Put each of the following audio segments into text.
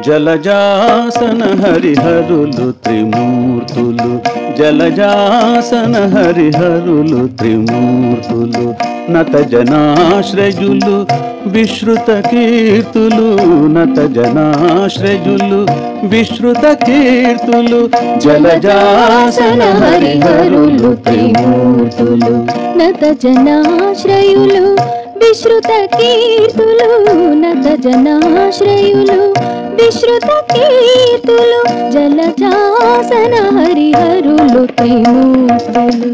జలజాసన హరిహరులు త్రిమూర్తులు జలజాసన హరిహరులు త్రిమూర్తులు నత జనాశ్రయులు విశ్రుత కీర్తులు నత జనాశ్రయులు విశ్రుత కీర్తులు జలజాసన హరిహరులు త్రిమూర్తులు నత జనాశ్రయులు విశ్రుత కీర్తులు నత జనాశ్రయులు విశ్రుత కీర్తులు జలజాసన హరిహరులు త్రిమూర్తులు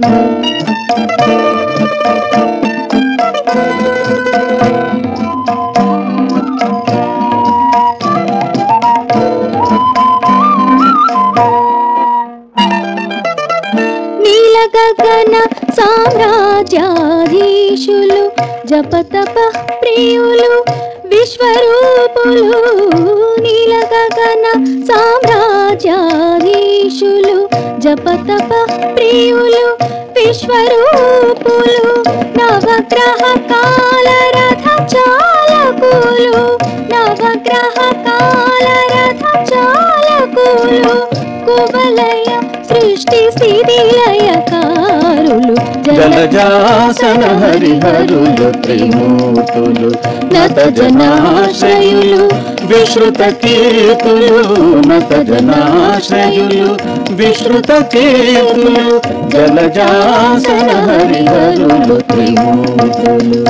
నీల గగన సామ్రాజ్యాధీశులు జపతప ప్రియులు విశ్వరూపులు నీల గగన సామ్రాజ్యాధీశులు జపతప ప్రియులు విశ్వరూపులు నవగ్రహ కాలరథ చాలకులు నవగ్రహ కాలరథ చాలకులు కువలయ సృష్టి స్థితిలయకారులు జలజాసన హరిహరులు త్రిమూర్తులు నత జనాశ్రయులు విశ్రుత కీర్తులు నత జనాశ్రయులు విశ్రుత కీర్తులు జలజాసన హరిహరులు త్రిమూర్తులు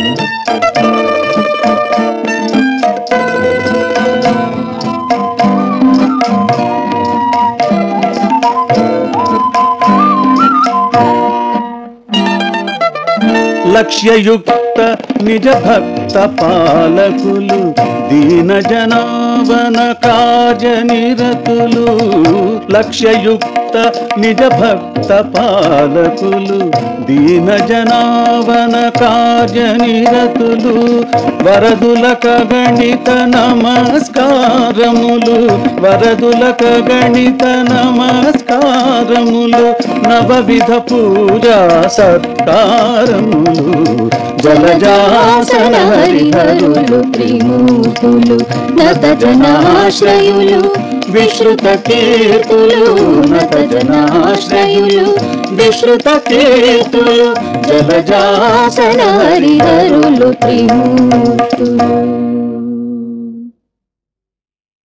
లక్ష్యయుక్త నిజ భక్త పాలకులు దీన జనావన కార్య నిరతులు లక్ష్యయుక్త నిజ భక్త పాలకులు దీన జనావన కార్య నిరతులు వరదులక గణిత నమస్కారములు వరదులక గణిత నమస్కారములు నవవిధ పూజా సత్కారములు జలజాసన హరిహరులు త్రిమూర్తులు నత జనాశ్రయులు విశ్రుత కీర్తులు నత జనాశ్రయులు విశ్రుత కీర్తులు జలజాసన హరిహరులు త్రిమూర్తులు